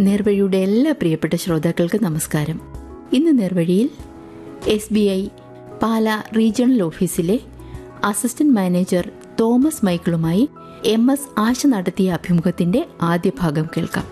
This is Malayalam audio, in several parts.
നേർവഴിയുടെ എല്ലാ പ്രിയപ്പെട്ട ശ്രോതാക്കൾക്ക് നമസ്കാരം ഇന്ന് നേർവഴിയിൽ S B I Pala regional ഓഫീസിലെ അസിസ്റ്റന്റ് മാനേജർ തോമസ് മൈക്കിളുമായി എം എസ് ആശ നടത്തിയ അഭിമുഖത്തിന്റെ ആദ്യ ഭാഗം കേൾക്കാം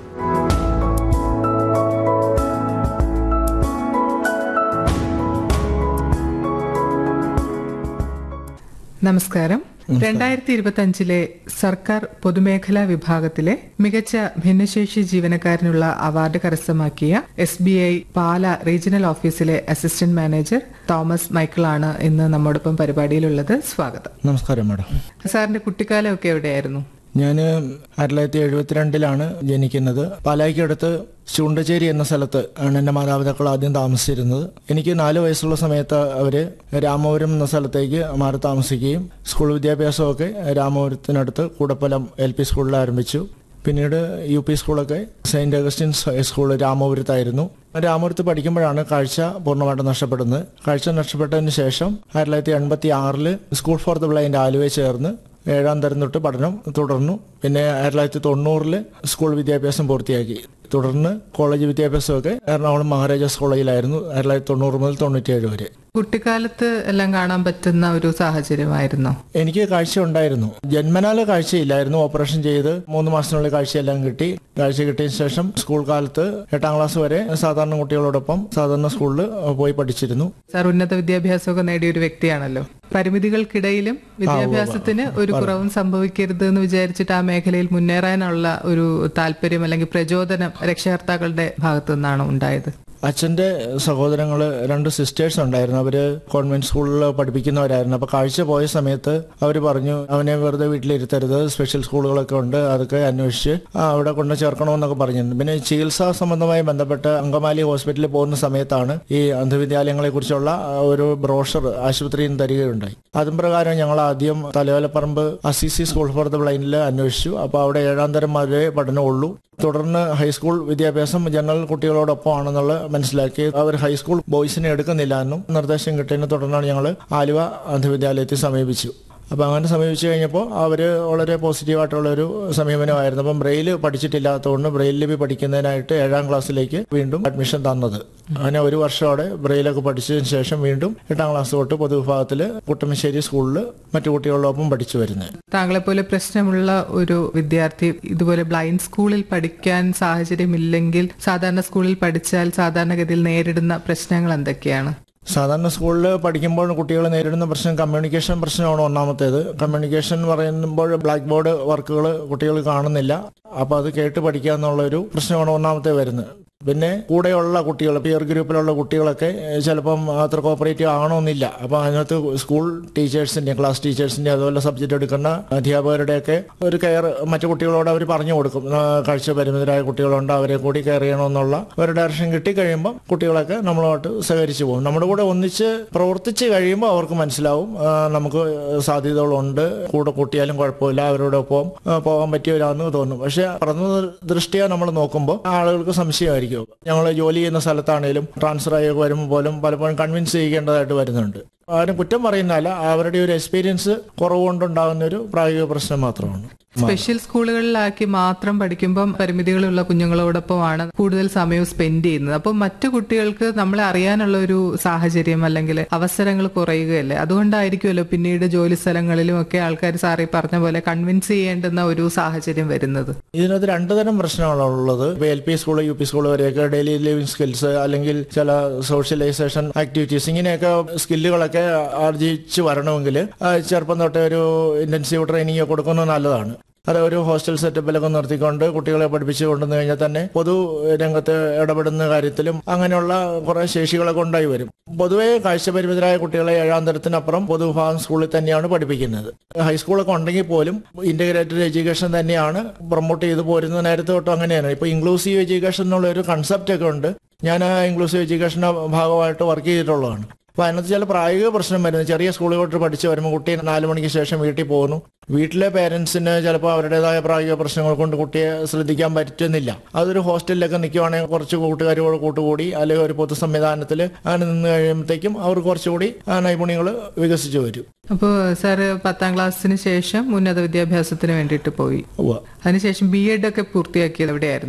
നമസ്കാരം രണ്ടായിരത്തി ഇരുപത്തി അഞ്ചിലെ സർക്കാർ പൊതുമേഖലാ വിഭാഗത്തിലെ മികച്ച ഭിന്നശേഷി ജീവനക്കാരനുള്ള അവാർഡ് കരസ്ഥമാക്കിയ S B I Pala regional ഓഫീസിലെ അസിസ്റ്റന്റ് മാനേജർ തോമസ് മൈക്കിളാണ് ഇന്ന് നമ്മോടൊപ്പം പരിപാടിയിലുള്ളത് സ്വാഗതം നമസ്കാരം മാഡം സാറിന്റെ കുട്ടിക്കാലമൊക്കെ എവിടെയായിരുന്നു ഞാൻ ആയിരത്തി തൊള്ളായിരത്തി എഴുപത്തിരണ്ടിലാണ് ജനിക്കുന്നത് പാലായ്ക്കടുത്ത് ചൂണ്ടച്ചേരി എന്ന സ്ഥലത്ത് ആണ് എൻ്റെ മാതാപിതാക്കൾ ആദ്യം താമസിച്ചിരുന്നത് എനിക്ക് നാല് വയസ്സുള്ള സമയത്ത് അവർ രാമപുരം എന്ന സ്ഥലത്തേക്ക് മാറി താമസിക്കുകയും സ്കൂൾ വിദ്യാഭ്യാസമൊക്കെ രാമപുരത്തിനടുത്ത് കൂടപ്പലം എൽ പി സ്കൂളിൽ ആരംഭിച്ചു പിന്നീട് യു പി സ്കൂളൊക്കെ സെയിന്റ് അഗസ്റ്റിൻസ് ഹൈസ്കൂൾ രാമപുരത്തായിരുന്നു രാമപുരത്ത് പഠിക്കുമ്പോഴാണ് കാഴ്ച പൂർണ്ണമായിട്ടും നഷ്ടപ്പെടുന്നത് കാഴ്ച നഷ്ടപ്പെട്ടതിന് ശേഷം ആയിരത്തി തൊള്ളായിരത്തി എൺപത്തി ആറില് സ്കൂൾ ഫോർ ദ ബ്ലൈൻഡ് ആലുവയിൽ ചേർന്ന് ഏഴാം തരം തൊട്ട് പഠനം തുടർന്നു പിന്നെ ആയിരത്തി തൊള്ളായിരത്തി തൊണ്ണൂറില് സ്കൂൾ വിദ്യാഭ്യാസം പൂർത്തിയാക്കി തുടർന്ന് കോളേജ് വിദ്യാഭ്യാസമൊക്കെ എറണാകുളം മഹാരാജാസ് കോളേജിലായിരുന്നു ആയിരത്തി തൊള്ളായിരത്തി തൊണ്ണൂറ് മുതൽ തൊണ്ണൂറ്റിയേഴ് വരെ കുട്ടിക്കാലത്ത് എല്ലാം കാണാൻ പറ്റുന്ന ഒരു സാഹചര്യമായിരുന്നോ എനിക്ക് കാഴ്ച ഉണ്ടായിരുന്നു ജന്മനാല് കാഴ്ചയില്ലായിരുന്നു ഓപ്പറേഷൻ ചെയ്ത് മൂന്ന് മാസത്തിനുള്ളിൽ കാഴ്ചയെല്ലാം കിട്ടി കാഴ്ച കിട്ടിയ ശേഷം സ്കൂൾ കാലത്ത് എട്ടാം ക്ലാസ് വരെ സാധാരണ കുട്ടികളോടൊപ്പം സാധാരണ സ്കൂളിൽ പോയി പഠിച്ചിരുന്നു സാർ ഉന്നത വിദ്യാഭ്യാസമൊക്കെ നേടിയ ഒരു വ്യക്തിയാണല്ലോ പരിമിതികൾക്കിടയിലും വിദ്യാഭ്യാസത്തിന് ഒരു കുറവും സംഭവിക്കരുത് എന്ന് വിചാരിച്ചിട്ട് ആ മേഖലയിൽ മുന്നേറാനുള്ള ഒരു താല്പര്യം അല്ലെങ്കിൽ പ്രചോദനം രക്ഷകർത്താക്കളുടെ ഭാഗത്തു നിന്നാണ് ഉണ്ടായത് അച്ഛൻ്റെ സഹോദരങ്ങൾ രണ്ട് സിസ്റ്റേഴ്സ് ഉണ്ടായിരുന്നു അവര് കോൺവെന്റ് സ്കൂളിൽ പഠിപ്പിക്കുന്നവരായിരുന്നു അപ്പൊ കാഴ്ച പോയ സമയത്ത് അവർ പറഞ്ഞു അവനെ വെറുതെ വീട്ടിലിരുത്തരുത് സ്പെഷ്യൽ സ്കൂളുകളൊക്കെ ഉണ്ട് അതൊക്കെ അന്വേഷിച്ച് ആ, അവിടെ കൊണ്ട് ചേർക്കണമെന്നൊക്കെ പറഞ്ഞിരുന്നു പിന്നെ ചികിത്സാ സംബന്ധമായി ബന്ധപ്പെട്ട് അങ്കമാലി ഹോസ്പിറ്റലിൽ പോകുന്ന സമയത്താണ് ഈ അന്ധവിദ്യാലയങ്ങളെ കുറിച്ചുള്ള ഒരു ബ്രോഷർ ആശുപത്രിയിൽ നിന്ന് തരികയുണ്ടായി അതും പ്രകാരം ഞങ്ങൾ ആദ്യം Thalayolaparambu Assisi school for the ബ്ലൈൻഡിൽ അന്വേഷിച്ചു അപ്പോൾ അവിടെ ഏഴാം തരം വരെ പഠനമുള്ളൂ തുടർന്ന് ഹൈസ്കൂൾ വിദ്യാഭ്യാസം ജനറൽ കുട്ടികളോടൊപ്പം ആണെന്നുള്ള മനസ്സിലാക്കി അവർ ഹൈസ്കൂൾ ബോയ്സിനെ എടുക്കുന്നില്ല എന്നും നിർദ്ദേശം കിട്ടിയതിനെ തുടർന്നാണ് ഞങ്ങൾ ആലുവ അന്ധവിദ്യാലയത്തെ സമീപിച്ചു അപ്പം അങ്ങനെ സമീപിച്ചു കഴിഞ്ഞപ്പോൾ അവർ വളരെ പോസിറ്റീവായിട്ടുള്ള ഒരു സമീപനമായിരുന്നു അപ്പം ബ്രെയിൽ പഠിച്ചിട്ടില്ലാത്തതുകൊണ്ട് ബ്രെയിൽ ലിപി പഠിക്കുന്നതിനായിട്ട് ഏഴാം ക്ലാസ്സിലേക്ക് വീണ്ടും അഡ്മിഷൻ തന്നത് അങ്ങനെ ഒരു വർഷത്തോടെ ബ്രെയിലൊക്കെ പഠിച്ചതിന് ശേഷം വീണ്ടും എട്ടാം ക്ലാസ് തൊട്ട് പൊതുവിഭാഗത്തിൽ കുട്ടമശ്ശേരി സ്കൂളിൽ മറ്റു കുട്ടികളോടൊപ്പം പഠിച്ചു വരുന്നത് താങ്കളെ പോലെ പ്രശ്നമുള്ള ഒരു വിദ്യാർത്ഥി ഇതുപോലെ ബ്ലൈൻഡ് സ്കൂളിൽ പഠിക്കാൻ സാഹചര്യമില്ലെങ്കിൽ സാധാരണ സ്കൂളിൽ പഠിച്ചാൽ സാധാരണഗതിയിൽ നേരിടുന്ന പ്രശ്നങ്ങൾ എന്തൊക്കെയാണ് സാധാരണ സ്കൂളിൽ പഠിക്കുമ്പോൾ കുട്ടികൾ നേരിടുന്ന പ്രശ്നം കമ്മ്യൂണിക്കേഷൻ പ്രശ്നമാണ് ഒന്നാമത്തേത് കമ്മ്യൂണിക്കേഷൻ എന്ന് പറയുമ്പോൾ ബ്ലാക്ക് ബോർഡ് വർക്കുകൾ കുട്ടികൾ കാണുന്നില്ല അപ്പോൾ അത് കേട്ട് പഠിക്കുക എന്നുള്ള ഒരു പ്രശ്നമാണ് ഒന്നാമത്തെ വരുന്നത് പിന്നെ കൂടെയുള്ള കുട്ടികൾ പിയർ ഗ്രൂപ്പിലുള്ള കുട്ടികളൊക്കെ ഏഹ്, ചിലപ്പം അത്ര കോപ്പറേറ്റീവ് ആകണമെന്നില്ല അപ്പോൾ അതിനകത്ത് സ്കൂൾ ടീച്ചേഴ്സിന്റെ ക്ലാസ് ടീച്ചേഴ്സിന്റെ അതുപോലെ സബ്ജക്റ്റ് എടുക്കുന്ന അധ്യാപകരുടെയൊക്കെ ഒരു കെയർ മറ്റു കുട്ടികളോട് അവർ പറഞ്ഞു കൊടുക്കും ആ, കാഴ്ച പരിമിതരായ കുട്ടികളുണ്ട് അവരെ കൂടി കെയർ ചെയ്യണമെന്നുള്ള ഒരു ഡയറക്ഷൻ കിട്ടിക്കഴിയുമ്പോൾ കുട്ടികളൊക്കെ നമ്മളോട്ട് സഹകരിച്ചു പോകും നമ്മുടെ കൂടെ ഒന്നിച്ച് പ്രവർത്തിച്ച് കഴിയുമ്പോൾ അവർക്ക് മനസ്സിലാവും ആ, നമുക്ക് സാധ്യതകളുണ്ട് കൂടെ കൂട്ടിയാലും കുഴപ്പമില്ല അവരോടൊപ്പം ആ, പോകാൻ പറ്റിയവരാന്ന് തോന്നും പക്ഷെ പ്രഥമ ദൃഷ്ടിയ നമ്മൾ നോക്കുമ്പോൾ ആളുകൾക്ക് സംശയമായിരിക്കും ഞങ്ങൾ ജോലി ചെയ്യുന്ന സ്ഥലത്താണേലും ട്രാൻസ്ഫർ ആയി വരുമ്പോൾ പോലും പലപ്പോഴും കൺവിൻസ് ചെയ്യേണ്ടതായിട്ട് വരുന്നുണ്ട് ആരും കുറ്റം പറയുന്നതല്ല അവരുടെ ഒരു എക്സ്പീരിയൻസ് കുറവുകൊണ്ടുണ്ടാകുന്ന ഒരു പ്രായോഗിക പ്രശ്നം മാത്രമാണ് സ്പെഷ്യൽ സ്കൂളുകളിലാക്കി മാത്രം പഠിക്കുമ്പം പരിമിതികളുള്ള കുഞ്ഞുങ്ങളോടൊപ്പമാണ് കൂടുതൽ സമയവും സ്പെൻഡ് ചെയ്യുന്നത് അപ്പോൾ മറ്റു കുട്ടികൾക്ക് നമ്മളെ അറിയാനുള്ള ഒരു സാഹചര്യം അല്ലെങ്കിൽ അവസരങ്ങൾ കുറയുകയല്ലേ അതുകൊണ്ടായിരിക്കുമല്ലോ പിന്നീട് ജോലി സ്ഥലങ്ങളിലും ഒക്കെ ആൾക്കാർ സാറി പറഞ്ഞ പോലെ കൺവിൻസ് ചെയ്യേണ്ടുന്ന ഒരു സാഹചര്യം വരുന്നത് ഇതിനകത്ത് രണ്ടു തരം പ്രശ്നമാണ് ഉള്ളത് ഇപ്പൊ L P school U P school വരെയൊക്കെ ഡെയിലി ലിവിങ് സ്കിൽസ് അല്ലെങ്കിൽ ചില സോഷ്യലൈസേഷൻ ആക്ടിവിറ്റീസ് ഇങ്ങനെയൊക്കെ സ്കില്ലുകളൊക്കെ ആർജിച്ച് വരണമെങ്കിൽ ആ, ചെറുപ്പം തൊട്ടേ ഒരു ഇന്റൻസീവ് ട്രെയിനിങ് കൊടുക്കുന്നത് നല്ലതാണ് അത് ഒരു ഹോസ്റ്റൽ സെറ്റപ്പിലൊക്കെ നിർത്തിക്കൊണ്ട് കുട്ടികളെ പഠിപ്പിച്ചു കൊണ്ടുവന്നു കഴിഞ്ഞാൽ തന്നെ പൊതു രംഗത്ത് ഇടപെടുന്ന കാര്യത്തിലും അങ്ങനെയുള്ള കുറെ ശേഷികളൊക്കെ ഉണ്ടായി വരും പൊതുവെ കാഴ്ചപരിമിതരായ കുട്ടികളെ ഏഴാം തരത്തിനപ്പുറം പൊതുവിഭാഗം സ്കൂളിൽ തന്നെയാണ് പഠിപ്പിക്കുന്നത് ഹൈസ്കൂളൊക്കെ ഉണ്ടെങ്കിൽ പോലും ഇന്റഗ്രേറ്റഡ് എഡ്യൂക്കേഷൻ തന്നെയാണ് പ്രൊമോട്ട് ചെയ്ത് പോരുന്നത് നേരത്തെ തൊട്ടും അങ്ങനെയാണ് ഇപ്പൊ ഇൻക്ലൂസീവ് എഡ്യൂക്കേഷൻ എന്നുള്ള ഒരു കൺസെപ്റ്റ് ഒക്കെ ഉണ്ട് ഞാൻ ആ ഇൻക്ലൂസീവ് എഡ്യൂക്കേഷന്റെ ഭാഗമായിട്ട് വർക്ക് ചെയ്തിട്ടുള്ളതാണ് അപ്പൊ അതിനകത്ത് ചില പ്രായോഗിക പ്രശ്നം വരുന്നത് ചെറിയ സ്കൂളുകളിൽ പഠിച്ച് വരുമ്പോൾ കുട്ടി നാല് മണിക്ക് ശേഷം വീട്ടിൽ പോകുന്നു വീട്ടിലെ പേരൻസിന് ചിലപ്പോൾ അവരുടേതായ പ്രായോഗിക പ്രശ്നങ്ങൾ കൊണ്ട് കുട്ടിയെ ശ്രദ്ധിക്കാൻ പറ്റുന്നില്ല അതൊരു ഹോസ്റ്റലിലൊക്കെ നിൽക്കുവാണെങ്കിൽ കുറച്ച് കൂട്ടുകാരോട് കൂട്ടുകൂടി അല്ലെങ്കിൽ ഒരു പൊതു സംവിധാനത്തിൽ അങ്ങനെ നിന്ന് കഴിയുമ്പോഴത്തേക്കും അവർ കുറച്ചുകൂടി ആ നൈപുണ്യങ്ങൾ വികസിച്ചു വരും അപ്പോൾ സാറ് പത്താം ക്ലാസ്സിന് ശേഷം ഉന്നത വിദ്യാഭ്യാസത്തിന് വേണ്ടിയിട്ട് പോയി ഉവ്വ. അതിനുശേഷം ബി എഡ് ഒക്കെ പൂർത്തിയാക്കിയത് എവിടെയായിരുന്നു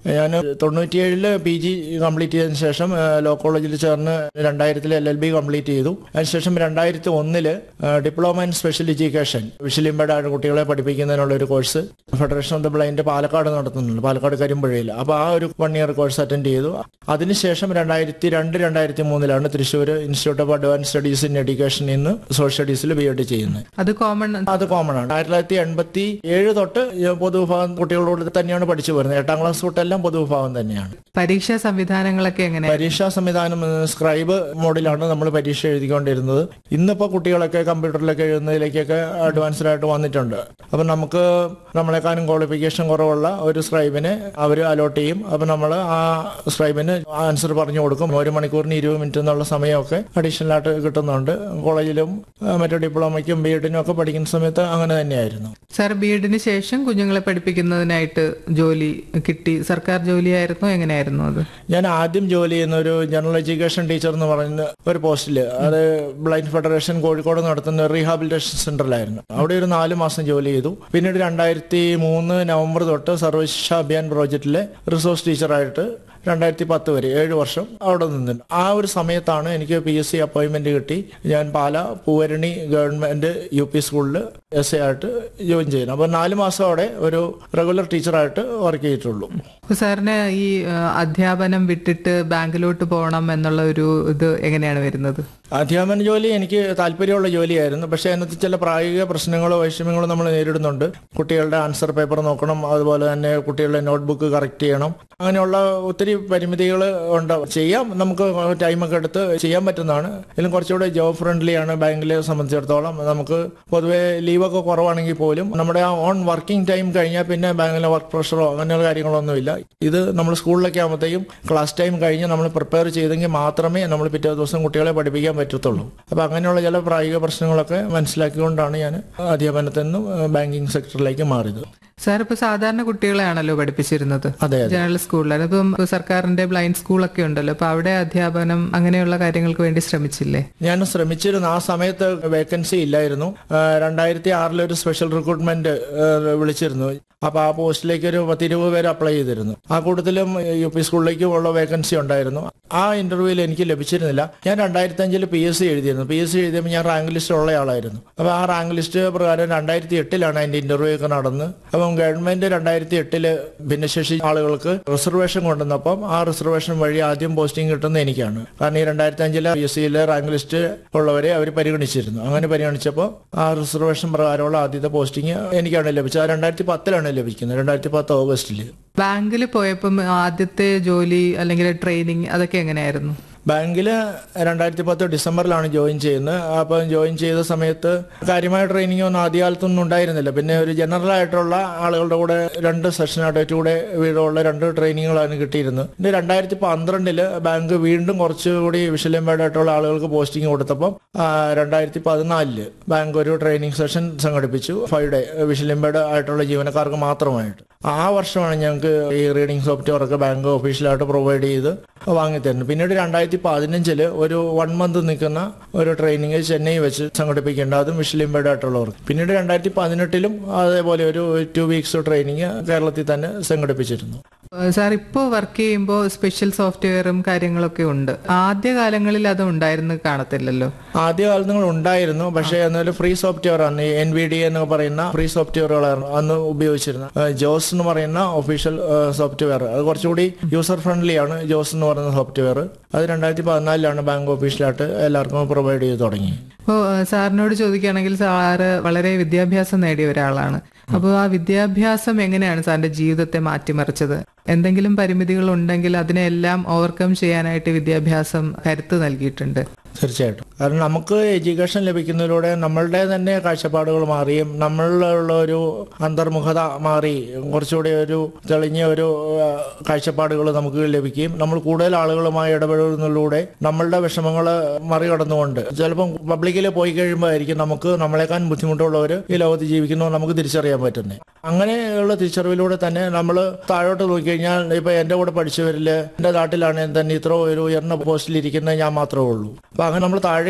ഞാൻ തൊണ്ണൂറ്റിയേഴില് പി ജി കംപ്ലീറ്റ് ചെയ്തതിനു ശേഷം ആ, ലോ കോളേജിൽ ചേർന്ന് രണ്ടായിരത്തിൽ എൽ എൽ ബി കംപ്ലീറ്റ് ചെയ്തു അതിനുശേഷം രണ്ടായിരത്തി ഒന്നില് diploma in special education visually impaired ആയ കുട്ടികളെ പഠിപ്പിക്കുന്നതിനുള്ള ഒരു course federation of the blind Palakkad നടത്തുന്നുണ്ട് പാലക്കാട് കരിമ്പുഴയിൽ അപ്പോൾ ആ ഒരു വൺ ഇയർ കോഴ്സ് അറ്റൻഡ് ചെയ്തു അതിനുശേഷം രണ്ടായിരത്തി രണ്ട് രണ്ടായിരത്തി മൂന്നിലാണ് Thrissur institute of advance studies in education ഇന്ന് സോഷ്യൽ സ്റ്റഡീസിൽ ബി എഡ് ചെയ്യുന്നത് അത് കോമൺ അത് കോമൺ ആണ് ആയിരത്തി തൊള്ളായിരത്തി എൺപത്തി ഏഴ് തൊട്ട് ഈ പൊതുവിഭാഗം കുട്ടികളോട് തന്നെയാണ് പഠിച്ചു വരുന്നത് എട്ടാം ക്ലാസ് തൊട്ടെല്ലാം പൊതുവിഭാഗം തന്നെയാണ് പരീക്ഷാ സംവിധാനങ്ങളൊക്കെ എങ്ങനെ പരീക്ഷാ സംവിധാനം ഏഹ്, സ്ക്രൈബ് മോഡിലാണ് നമ്മൾ പരീക്ഷ എഴുതിക്കൊണ്ടിരുന്നത് ഇന്നിപ്പോൾ കുട്ടികളൊക്കെ കമ്പ്യൂട്ടറിലൊക്കെ എഴുതുന്നതിലേക്കൊക്കെ അഡ്വാൻസ്ഡ് ആയിട്ട് വന്നിട്ടുണ്ട് അപ്പം നമുക്ക് നമ്മളെക്കാളും ക്വാളിഫിക്കേഷൻ കുറവുള്ള ഒരു സ്ക്രൈബിനെ അവർ അലോട്ട് ചെയ്യും അപ്പം നമ്മൾ ആ സ്ക്രൈബിന് ആൻസർ പറഞ്ഞു കൊടുക്കും ഒരു മണിക്കൂറിന് ഇരുപത് മിനിറ്റ് എന്നുള്ള സമയമൊക്കെ അഡീഷണൽ ആയിട്ട് കിട്ടുന്നുണ്ട് കോളേജിലും ഏഹ്, മറ്റു ഡിപ്ലോമയ്ക്കും ബി എഡിനും ഒക്കെ പഠിക്കുന്ന സമയത്ത് അങ്ങനെ തന്നെയായിരുന്നു സാർ ബി എഡിന് ശേഷം കുഞ്ഞുങ്ങളെ പഠിപ്പിക്കുന്നതിനായിട്ട് ജോലി കിട്ടി സർക്കാർ ജോലിയായിരുന്നോ എങ്ങനെയായിരുന്നു അത് ഞാൻ ആദ്യം ജോലി ചെയ്യുന്ന ഒരു ജനറൽ എഡ്യൂക്കേഷൻ ടീച്ചർ എന്ന് പറയുന്ന ഒരു പോസ്റ്റിൽ അത് ബ്ലൈൻഡ് ഫെഡറേഷൻ കോഴിക്കോട് നടത്തുന്ന ഒരു റീഹാബിലിറ്റേഷൻ സെന്ററിലായിരുന്നു അവിടെ ഒരു നാല് മാസം ജോലി ചെയ്തു പിന്നീട് രണ്ടായിരത്തി മൂന്ന് നവംബർ തൊട്ട് സർവശിക്ഷ അഭിയാൻ പ്രോജക്റ്റിലെ റിസോഴ്സ് ടീച്ചറായിട്ട് രണ്ടായിരത്തി പത്ത് വരെ ഏഴ് വർഷം അവിടെ നിന്നു ആ ഒരു സമയത്താണ് എനിക്ക് പി എസ് സി അപ്പോയിന്റ്മെന്റ് കിട്ടി ഞാൻ Pala Poovarani government U P സ്കൂളിൽ എസ് എ ആയിട്ട് ജോയിൻ ചെയ്യുന്നു അപ്പോൾ നാല് മാസം അവിടെ ഒരു റെഗുലർ ടീച്ചറായിട്ട് വർക്ക് ചെയ്തിട്ടുള്ളൂ അപ്പൊ സാറിന് ഈ ആ, അധ്യാപനം വിട്ടിട്ട് ബാങ്കിലോട്ട് പോകണം എന്നുള്ള ഒരു ഇത് എങ്ങനെയാണ് വരുന്നത് അധ്യാപന ജോലി എനിക്ക് താല്പര്യമുള്ള ജോലിയായിരുന്നു പക്ഷേ അതിനകത്ത് ചില പ്രായോഗിക പ്രശ്നങ്ങളോ വൈഷമ്യങ്ങളോ നമ്മൾ നേരിടുന്നുണ്ട് കുട്ടികളുടെ ആൻസർ പേപ്പർ നോക്കണം അതുപോലെ തന്നെ കുട്ടികളുടെ നോട്ട്ബുക്ക് കറക്റ്റ് ചെയ്യണം അങ്ങനെയുള്ള ഒത്തിരി പരിമിതികൾ ഉണ്ട് ചെയ്യാം നമുക്ക് ടൈമൊക്കെ എടുത്ത് ചെയ്യാൻ പറ്റുന്നതാണ് ഇതിലും കുറച്ചുകൂടെ ജോബ് ഫ്രണ്ട്ലി ആണ് ബാങ്കിലെ സംബന്ധിച്ചിടത്തോളം നമുക്ക് പൊതുവെ ലീവൊക്കെ കുറവാണെങ്കിൽ പോലും നമ്മുടെ ആ ഓൺ വർക്കിംഗ് ടൈം കഴിഞ്ഞാൽ പിന്നെ ബാങ്കിലെ വർക്ക് പ്രഷറോ അങ്ങനെയുള്ള കാര്യങ്ങളൊന്നുമില്ല ഇത് നമ്മൾ സ്കൂളിലൊക്കെ ആകുമ്പോഴത്തേക്കും ക്ലാസ് ടൈം കഴിഞ്ഞ് നമ്മൾ പ്രിപ്പയർ ചെയ്തെങ്കിൽ മാത്രമേ നമ്മൾ പിറ്റേ ദിവസം കുട്ടികളെ പഠിപ്പിക്കാൻ പറ്റത്തുള്ളൂ അപ്പോൾ അങ്ങനെയുള്ള ചില പ്രായോഗിക പ്രശ്നങ്ങളൊക്കെ മനസ്സിലാക്കിക്കൊണ്ടാണ് ഞാൻ അധ്യാപനത്തിൽ നിന്നും ബാങ്കിങ് സെക്ടറിലേക്ക് മാറിയത് സാർ ഇപ്പൊ സാധാരണ കുട്ടികളെയാണല്ലോ പഠിപ്പിച്ചിരുന്നത് അതെ അതെ ജനറൽ സ്കൂളിലാണ് ഇപ്പം സർക്കാരിന്റെ ബ്ലൈൻഡ് സ്കൂളൊക്കെ ഉണ്ടല്ലോ അപ്പൊ അവിടെ അധ്യാപനം അങ്ങനെയുള്ള കാര്യങ്ങൾക്ക് വേണ്ടി ശ്രമിച്ചില്ലേ ഞാൻ ശ്രമിച്ചിരുന്നു ആ സമയത്ത് വേക്കൻസി ഇല്ലായിരുന്നു രണ്ടായിരത്തി ആറിൽ ഒരു സ്പെഷ്യൽ റിക്രൂട്ട്മെന്റ് വിളിച്ചിരുന്നു അപ്പൊ ആ പോസ്റ്റിലേക്ക് ഒരു പത്തിരുപത് പേര് അപ്ലൈ ചെയ്തിരുന്നു ആ കൂട്ടത്തിലും യു പി സ്കൂളിലേക്കും ഉള്ള വേക്കൻസി ഉണ്ടായിരുന്നു ആ ഇന്റർവ്യൂവിൽ എനിക്ക് ലഭിച്ചിരുന്നില്ല ഞാൻ രണ്ടായിരത്തി അഞ്ചിൽ പി എസ് സി എഴുതിയിരുന്നു പി എസ് സി എഴുതിയപ്പോൾ ഞാൻ റാങ്ക് ലിസ്റ്റ് ഉള്ള ആളായിരുന്നു അപ്പൊ ആ റാങ്ക് ലിസ്റ്റ് പ്രകാരം രണ്ടായിരത്തി എട്ടിലാണ് അതിന്റെ ഇന്റർവ്യൂ ഒക്കെ നടന്ന് അപ്പം ഗവൺമെന്റ് രണ്ടായിരത്തി എട്ടില് ഭിന്നശേഷി ആളുകൾക്ക് റിസർവേഷൻ കൊണ്ടുവന്നപ്പം ആ റിസർവേഷൻ വഴി ആദ്യം പോസ്റ്റിംഗ് കിട്ടുന്നത് എനിക്കാണ് കാരണം ഈ രണ്ടായിരത്തി അഞ്ചിലെ പി എസ് സിയിലെ റാങ്ക് ലിസ്റ്റ് ഉള്ളവരെ അവർ പരിഗണിച്ചിരുന്നു അങ്ങനെ പരിഗണിച്ചപ്പോൾ ആ റിസർവേഷൻ പ്രകാരമുള്ള ആദ്യത്തെ പോസ്റ്റിംഗ് എനിക്കാണ് ലഭിച്ചത് അത് രണ്ടായിരത്തി പത്തിലാണ് ലഭിക്കുന്നത് രണ്ടായിരത്തി പത്ത് ഓഗസ്റ്റിൽ ബാങ്കിൽ പോയപ്പം ആദ്യത്തെ ജോലി അല്ലെങ്കിൽ ട്രെയിനിങ് അതൊക്കെ എങ്ങനെയായിരുന്നു ബാങ്കിൽ രണ്ടായിരത്തി പത്ത് ഡിസംബറിലാണ് ജോയിൻ ചെയ്യുന്നത് അപ്പം ജോയിൻ ചെയ്ത സമയത്ത് കാര്യമായ ട്രെയിനിങ് ഒന്നും ആദ്യകാലത്തൊന്നും ഉണ്ടായിരുന്നില്ല പിന്നെ ഒരു ജനറൽ ആയിട്ടുള്ള ആളുകളുടെ കൂടെ രണ്ട് സെഷനായിട്ട് കൂടെ വീതമുള്ള രണ്ട് ട്രെയിനിങ്ങുകളാണ് കിട്ടിയിരുന്നത് പിന്നെ രണ്ടായിരത്തി പന്ത്രണ്ടില് ബാങ്ക് വീണ്ടും കുറച്ചുകൂടി വിഷലംബേഡ് ആയിട്ടുള്ള ആളുകൾക്ക് പോസ്റ്റിംഗ് കൊടുത്തപ്പം ആ, രണ്ടായിരത്തി പതിനാലില് ബാങ്ക് ഒരു ട്രെയിനിങ് സെഷൻ സംഘടിപ്പിച്ചു ഫൈവ് ഡേ വിഷലംബേഡ് ആയിട്ടുള്ള ജീവനക്കാർക്ക് മാത്രമായിട്ട് ആ വർഷമാണ് ഞങ്ങൾക്ക് ഈ റീഡിംഗ് സോഫ്റ്റ്വെയർ ഒക്കെ ബാങ്ക് ഒഫീഷ്യലായിട്ട് പ്രൊവൈഡ് ചെയ്ത് വാങ്ങിത്തരുന്നത് പിന്നീട് രണ്ടായിരത്തി പതിനഞ്ചില് ഒരു വൺ മന്ത് നിൽക്കുന്ന ഒരു ട്രെയിനിങ് ചെന്നൈ വെച്ച് സംഘടിപ്പിക്കേണ്ട അതും വിഷലിംബേഡ് ആയിട്ടുള്ളവർക്ക് പിന്നീട് രണ്ടായിരത്തി പതിനെട്ടിലും അതേപോലെ ഒരു ടു വീക്സ് ട്രെയിനിങ് കേരളത്തിൽ തന്നെ സംഘടിപ്പിച്ചിരുന്നു സാർ ഇപ്പോൾ വർക്ക് ചെയ്യുമ്പോൾ സ്പെഷ്യൽ സോഫ്റ്റ്വെയറും കാര്യങ്ങളൊക്കെ ഉണ്ട് ആദ്യ കാലങ്ങളിൽ അത് ഉണ്ടായിരുന്നു കാണത്തില്ലല്ലോ ആദ്യ കാലങ്ങൾ ഉണ്ടായിരുന്നു പക്ഷേ എന്നാലും ഫ്രീ സോഫ്റ്റ്വെയർ ആണ് എൻ വി ഡി എന്ന് പറയുന്ന ഫ്രീ സോഫ്റ്റ്വെയറുകളായിരുന്നു അന്ന് ഉപയോഗിച്ചിരുന്നത് ഏഹ് ജോസ് എന്ന് പറയുന്ന ഒഫീഷ്യൽ സോഫ്റ്റ്വെയർ അത് കുറച്ചുകൂടി യൂസർ ഫ്രണ്ട്ലി ആണ് ജോസ് എന്ന് പറയുന്ന സോഫ്റ്റ്വെയർ അത് രണ്ടായിരത്തി പതിനാലിലാണ് ബാങ്ക് ഓഫീഷ്യലായിട്ട് എല്ലാവർക്കും പ്രൊവൈഡ് ചെയ്ത് തുടങ്ങി അപ്പോൾ സാറിനോട് ചോദിക്കുകയാണെങ്കിൽ സാറ് വളരെ വിദ്യാഭ്യാസം നേടിയ ഒരാളാണ് അപ്പോൾ ആ വിദ്യാഭ്യാസം എങ്ങനെയാണ് സാറിന്റെ ജീവിതത്തെ മാറ്റിമറിച്ചത് എന്തെങ്കിലും പരിമിതികൾ ഉണ്ടെങ്കിൽ അതിനെല്ലാം ഓവർകം ചെയ്യാനായിട്ട് വിദ്യാഭ്യാസം കരുത്ത് നൽകിയിട്ടുണ്ട് തീർച്ചയായിട്ടും കാരണം നമുക്ക് എഡ്യൂക്കേഷൻ ലഭിക്കുന്നതിലൂടെ നമ്മളുടെ തന്നെ കാഴ്ചപ്പാടുകൾ മാറിയും നമ്മളിലുള്ള ഒരു അന്തർമുഖത മാറി കുറച്ചുകൂടി ഒരു തെളിഞ്ഞ ഒരു കാഴ്ചപ്പാടുകൾ നമുക്ക് ലഭിക്കുകയും നമ്മൾ കൂടുതൽ ആളുകളുമായി ഇടപെടുന്നതിലൂടെ നമ്മളുടെ വിഷമങ്ങൾ മറികടന്നുകൊണ്ട് ചിലപ്പം പബ്ലിക്കിൽ പോയി കഴിയുമ്പോഴായിരിക്കും നമുക്ക് നമ്മളെക്കാൾ ബുദ്ധിമുട്ടുള്ളവർ ഈ ലോകത്ത് ജീവിക്കുന്നു നമുക്ക് തിരിച്ചറിയാൻ പറ്റുന്നത് അങ്ങനെയുള്ള തിരിച്ചറിവിലൂടെ തന്നെ നമ്മൾ താഴോട്ട് നോക്കിക്കഴിഞ്ഞാൽ ഇപ്പൊ എന്റെ കൂടെ പഠിച്ചവരില് എന്റെ നാട്ടിലാണ് തന്നെ ഇത്ര ഒരു ഉയർന്ന പോസ്റ്റിൽ ഇരിക്കുന്നത് ഞാൻ മാത്രമേ ഉള്ളൂ അപ്പൊ അങ്ങനെ നമ്മൾ താഴേക്ക്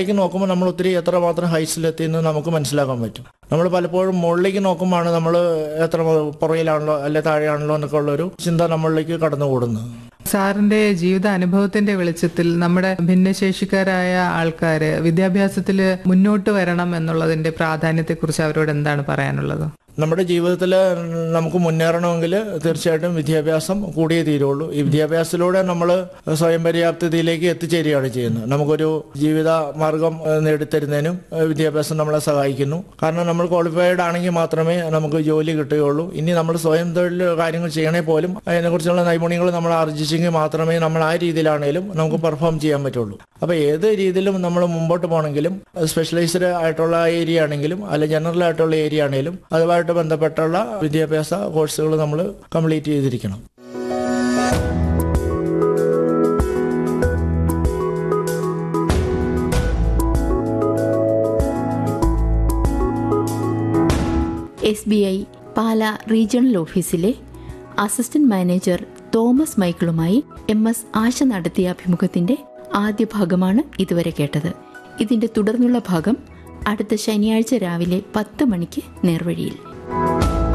താഴേക്ക് നോക്കുമ്പോൾ നമ്മൾ ഒത്തിരി എത്രമാത്രം ഹൈറ്റ്സിലെത്തി എന്ന് നമുക്ക് മനസ്സിലാക്കാൻ പറ്റും നമ്മൾ പലപ്പോഴും മുകളിലേക്ക് നോക്കുമ്പോഴാണ് നമ്മൾ എത്ര പുറകിലാണല്ലോ അല്ലെ താഴെയാണല്ലോ എന്നൊക്കെ ഉള്ളൊരു ചിന്ത നമ്മളിലേക്ക് കടന്നുകൂടുന്നത് സാറിന്റെ ജീവിത അനുഭവത്തിന്റെ വെളിച്ചത്തിൽ നമ്മുടെ ഭിന്നശേഷിക്കാരായ ആൾക്കാര് വിദ്യാഭ്യാസത്തിൽ മുന്നോട്ട് വരണം എന്നുള്ളതിന്റെ പ്രാധാന്യത്തെക്കുറിച്ച് അവരോട് എന്താണ് പറയാനുള്ളത് നമ്മുടെ ജീവിതത്തിൽ നമുക്ക് മുന്നേറണമെങ്കിൽ തീർച്ചയായിട്ടും വിദ്യാഭ്യാസം കൂടിയേ തീരുള്ളൂ ഈ വിദ്യാഭ്യാസത്തിലൂടെ നമ്മൾ സ്വയം പര്യാപ്തതയിലേക്ക് എത്തിച്ചേരുകയാണ് ചെയ്യുന്നത് നമുക്കൊരു ജീവിത മാർഗം ഏഹ്, നേടിത്തരുന്നതിനും ഏഹ്, വിദ്യാഭ്യാസം നമ്മളെ സഹായിക്കുന്നു കാരണം നമ്മൾ ക്വാളിഫൈഡ് ആണെങ്കിൽ മാത്രമേ നമുക്ക് ജോലി കിട്ടുകയുള്ളൂ ഇനി നമ്മൾ സ്വയം തൊഴിൽ കാര്യങ്ങൾ ചെയ്യണേ പോലും അതിനെക്കുറിച്ചുള്ള നൈപുണ്യങ്ങൾ നമ്മൾ ആർജിച്ചെങ്കിൽ മാത്രമേ നമ്മൾ ആ രീതിയിലാണെങ്കിലും നമുക്ക് പെർഫോം ചെയ്യാൻ പറ്റുള്ളൂ അപ്പോൾ ഏത് രീതിയിലും നമ്മൾ മുമ്പോട്ട് പോകണമെങ്കിലും സ്പെഷ്യലൈസ്ഡ് ആയിട്ടുള്ള ഏരിയ ആണെങ്കിലും അല്ലെ ജനറൽ ആയിട്ടുള്ള ഏരിയ ആണെങ്കിലും അതുമായിട്ട് ബന്ധപ്പെട്ടുള്ള വിദ്യാഭ്യാസ കോഴ്സുകൾ നമ്മൾ കംപ്ലീറ്റ് ചെയ്തിരിക്കണം S B I Pala regional ഓഫീസിലെ അസിസ്റ്റന്റ് മാനേജർ തോമസ് മൈക്കിളുമായി എം എസ് ആശ നടത്തിയ അഭിമുഖത്തിന്റെ ആദ്യ ഭാഗമാണ് ഇതുവരെ കേട്ടത് ഇതിന്റെ തുടർന്നുള്ള ഭാഗം അടുത്ത ശനിയാഴ്ച രാവിലെ പത്ത് മണിക്ക് നേർവഴിയിൽ